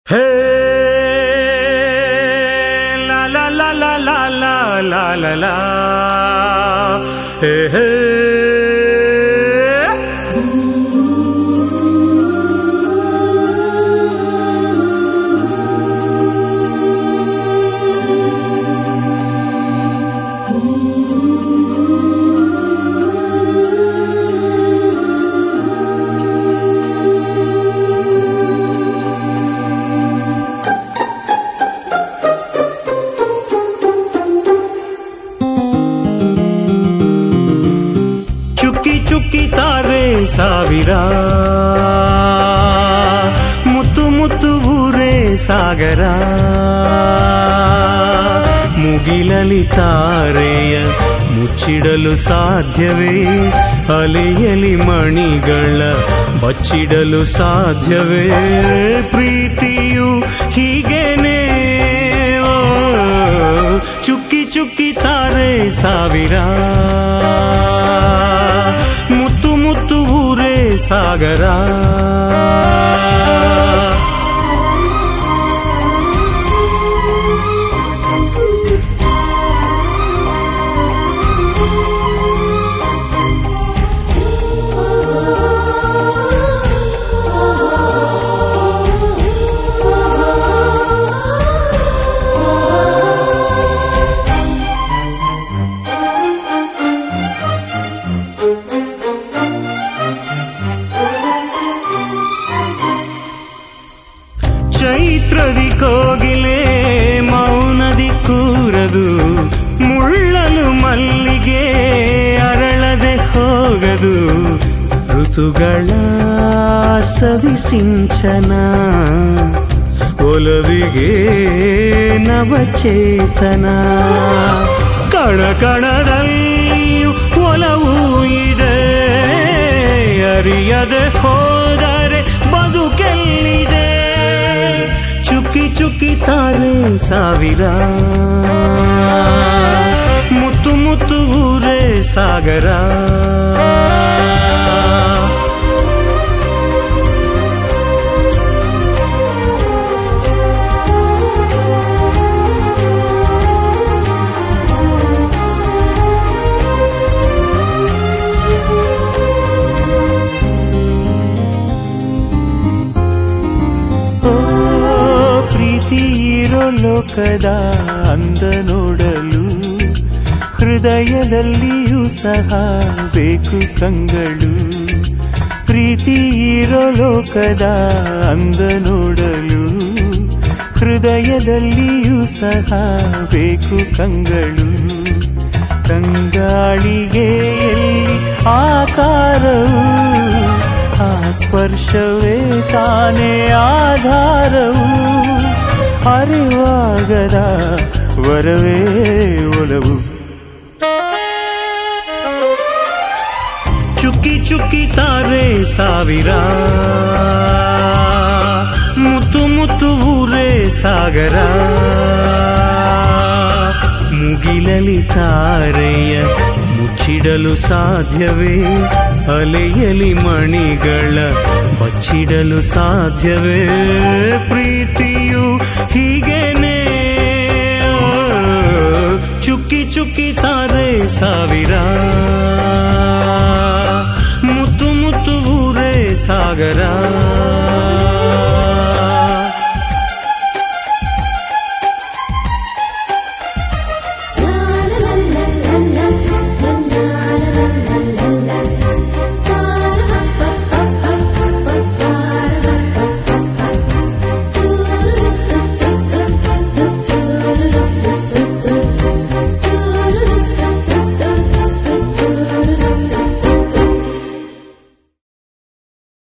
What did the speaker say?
ಹೇ ಲಾ ಲಾ ಲಾ ಲಾ ಲಾ ಲಾ ಲಾ ಲಾ ಲಾ ಹೇ ಹೇ ಚುಕ್ಕಿ ಚುಕ್ಕಿ ತಾರೆ ಸಾವಿರ ಮುತ್ತು ಮುತ್ತು ಊರೇ ಸಾಗರ ಮುಗಿಲಲಿ ತಾರೆಯ ಮುಚ್ಚಿಡಲು ಸಾಧ್ಯವೇ ಅಲೆಯಲಿ ಮಣಿಗಳ ಬಚ್ಚಿಡಲು ಸಾಧ್ಯವೇ ಪ್ರೀತಿಯು ಹೀಗೇನೆ ಓ, ಚುಕ್ಕಿ ಚುಕ್ಕಿ ತಾರೆ ಸಾವಿರ ಮುತ್ತು ಮುತ್ತು ಊರೇ ಸಾಗರ ಚೈತ್ರದಿ ಕೋಗಿಲೆ ಮೌನದಿ ಕೂರದು ಮುಳ್ಳಲು ಮಲ್ಲಿಗೆ ಅರಳದೆ ಹೋಗದು ಋತುಗಳ ಸವಿ ಸಿಂಚನ ಒಲವಿಗೆ ನವಚೇತನ ಕಣ ಕಣದಲ್ಲಿಯೂ ಒಲವು ಇದೆ ಅರಿಯದೆ ಹೋದರೆ ಬದುಕೆಲ್ಲಿದೆ ಚುಕ್ಕಿ ಚುಕ್ಕಿ ತಾರೆ ಸಾವಿರ ಮುತ್ತು ಮುತ್ತು ಊರೇ ಸಾಗರ ಓ ಪ್ರೀತಿ ಇರೋ ಲೋಕದ ಅಂದ ನೋಡಲು ಹೃದಯದಲ್ಲಿಯೂ ಸಹ ಬೇಕು ಕಂಗಳು ಪ್ರೀತಿ ಇರೋ ಲೋಕದ ಅಂದ ನೋಡಲು ಹೃದಯದಲ್ಲಿಯೂ ಸಹ ಬೇಕು ಕಂಗಳು ಕಂಗಾಳಿಗೆ ಎಲ್ಲಿ ಆಕಾರವು ಆ ಸ್ಪರ್ಶವೇ ತಾನೇ ಆಧಾರವು ಅರಿವಾಗದ ವರವೇ ಒಲವು ಚುಕ್ಕಿ ಚುಕ್ಕಿ ತಾರೆ ಸಾವಿರ ಮುತ್ತು ಮುತ್ತು ಊರೇ ಸಾಗರ ಮುಗಿಲಲಿ ತಾರೆಯ ಮುಚ್ಚಿಡಲು ಸಾಧ್ಯವೇ ಅಲೆಯಲಿ ಮಣಿಗಳ ಬಚ್ಚಿಡಲು ಸಾಧ್ಯವೇ ಪ್ರೀತಿಯು ಹೀಗೇನೆ ಚುಕ್ಕಿ ಚುಕ್ಕಿ ತಾರೆ ಸಾವಿರ ಮುತ್ತು ಮುತ್ತು ಊರೇ ಸಾಗರ